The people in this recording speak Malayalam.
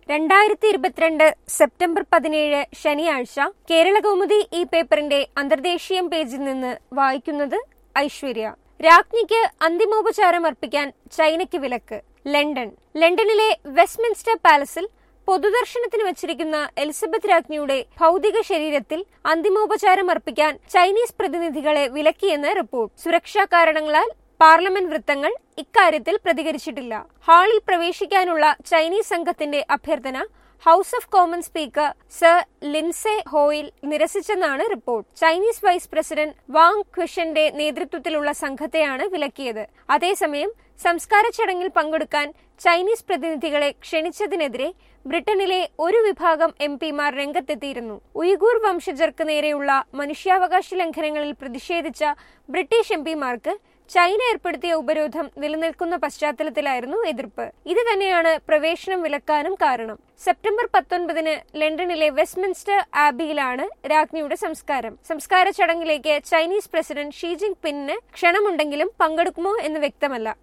രണ്ടായിരത്തി ഇരുപത്തിരണ്ട് സെപ്റ്റംബർ പതിനേഴ് ശനിയാഴ്ച കേരള കൗമുദി ഈ പേപ്പറിന്റെ അന്തർദേശീയം പേജിൽ നിന്ന് വായിക്കുന്നത് ഐശ്വര്യ രാജ്ഞിക്ക് അന്തിമോപചാരം അർപ്പിക്കാൻ ചൈനയ്ക്ക് വിലക്ക് ലണ്ടൻ ലണ്ടനിലെ വെസ്റ്റ്മിൻസ്റ്റർ പാലസിൽ പൊതുദർശനത്തിന് വച്ചിരിക്കുന്ന എലിസബത്ത് രാജ്ഞിയുടെ ഭൗതിക ശരീരത്തിൽ അന്തിമോപചാരം അർപ്പിക്കാൻ ചൈനീസ് പ്രതിനിധികളെ വിലക്കിയെന്ന് റിപ്പോർട്ട് സുരക്ഷാ കാരണങ്ങളാൽ പാർലമെന്റ് വൃത്തങ്ങൾ ഇക്കാര്യത്തിൽ പ്രതികരിച്ചിട്ടില്ല ഹാളിൽ പ്രവേശിക്കാനുള്ള ചൈനീസ് സംഘത്തിന്റെ അഭ്യർത്ഥന house of common speaker sir Lindsay Hoyle നിരസിച്ചെന്നാണ് report Chinese vice president Wang ക്വിഷന്റെ നേതൃത്വത്തിലുള്ള സംഘത്തെയാണ് വിലക്കിയത് അതേസമയം സംസ്കാര ചടങ്ങിൽ പങ്കെടുക്കാൻ ചൈനീസ് പ്രതിനിധികളെ ക്ഷണിച്ചതിനെതിരെ ബ്രിട്ടനിലെ ഒരു വിഭാഗം എം പിമാർ രംഗത്തെത്തിയിരുന്നു ഉയ്ഗൂർ വംശജർക്ക് നേരെയുള്ള മനുഷ്യാവകാശ ലംഘനങ്ങളിൽ പ്രതിഷേധിച്ച ബ്രിട്ടീഷ് എം പിമാർക്ക് ചൈന ഏർപ്പെടുത്തിയ ഉപരോധം നിലനിൽക്കുന്ന പശ്ചാത്തലത്തിലായിരുന്നു എതിർപ്പ് ഇത് തന്നെയാണ് പ്രവേശനം വിലക്കാനും കാരണം സെപ്റ്റംബർ പത്തൊൻപതിന് ലണ്ടനിലെ വെസ്റ്റ്മിൻസ്റ്റർ ആബിയിലാണ് രാജ്ഞിയുടെ സംസ്കാരം സംസ്കാര ചടങ്ങിലേക്ക് ചൈനീസ് പ്രസിഡന്റ് ഷീ ജിങ് പിന്നിന് ക്ഷണമുണ്ടെങ്കിലും പങ്കെടുക്കുമോ എന്ന് വ്യക്തമല്ല